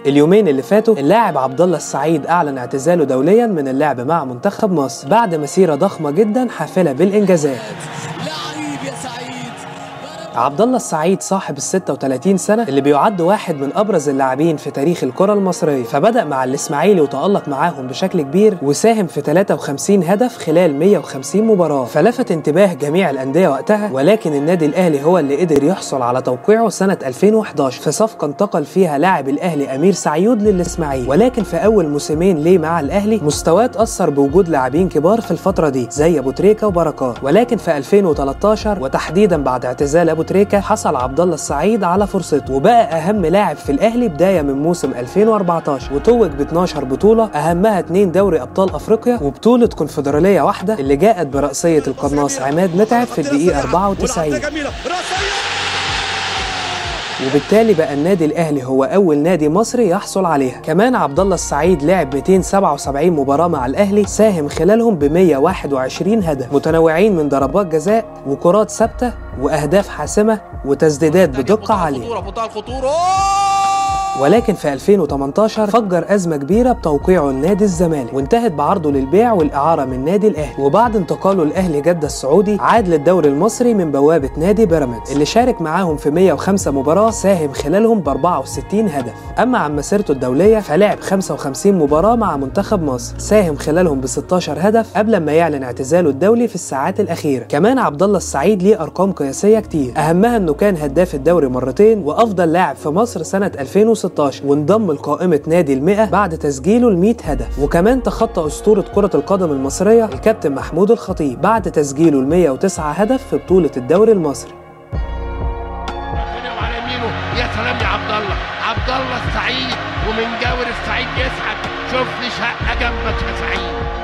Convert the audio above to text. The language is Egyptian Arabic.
اليومين اللي فاتوا اللاعب عبد الله السعيد اعلن اعتزاله دوليا من اللعب مع منتخب مصر بعد مسيره ضخمه جدا حافله بالانجازات لعيب يا سعيد عبد الله السعيد صاحب ال 36 سنة اللي بيعد واحد من أبرز اللاعبين في تاريخ الكرة المصرية فبدأ مع الإسماعيلي وتألق معاهم بشكل كبير وساهم في 53 هدف خلال 150 مباراة فلفت انتباه جميع الأندية وقتها ولكن النادي الأهلي هو اللي قدر يحصل على توقيعه سنة 2011 في صفقة انتقل فيها لاعب الأهلي أمير سعيود للإسماعيلي ولكن في أول موسمين ليه مع الأهلي مستواه اتأثر بوجود لاعبين كبار في الفترة دي زي أبو تريكة وبركات ولكن في 2013 وتحديدا بعد اعتزال أبو تريكة حصل عبد الله السعيد على فرصته وبقى أهم لاعب في الأهلي بداية من موسم 2014 وتوج ب 12 بطولة أهمها اتنين دوري أبطال أفريقيا وبطولة كونفدرالية واحدة اللي جاءت برأسية القناص عماد متعب في الدقيقة 94 جميلة راسية وبالتالي بقى النادي الاهلي هو اول نادي مصري يحصل عليها كمان عبد الله السعيد لعب 277 مباراه مع الاهلي ساهم خلالهم ب 121 هدف متنوعين من ضربات جزاء وكرات ثابته واهداف حاسمه وتسديدات بدقه عاليه خطورة منتهى الخطورة ولكن في 2018 فجر أزمة كبيرة بتوقيعه لنادي الزمالك وانتهت بعرضه للبيع والإعارة من نادي الأهلي وبعد انتقاله لأهلي جدة السعودي عاد للدوري المصري من بوابة نادي بيراميدز اللي شارك معاهم في 105 مباراة ساهم خلالهم ب 64 هدف أما عن مسيرته الدولية فلعب 55 مباراة مع منتخب مصر ساهم خلالهم ب 16 هدف قبل ما يعلن اعتزاله الدولي في الساعات الأخيرة كمان عبد الله السعيد ليه أرقام قياسية كتير أهمها إنه كان هداف الدوري مرتين وأفضل لاعب في مصر سنة 2016 وانضم لقائمة نادي المئة بعد تسجيله ال 100 هدف وكمان تخطى أسطورة كرة القدم المصرية الكابتن محمود الخطيب بعد تسجيله ال 109 هدف في بطولة الدوري المصري هنا وعلى يمينه يا سلام يا عبد الله عبد الله السعيد ومن جاور السعيد يسعد شوف لي شقه جنبك يا سعيد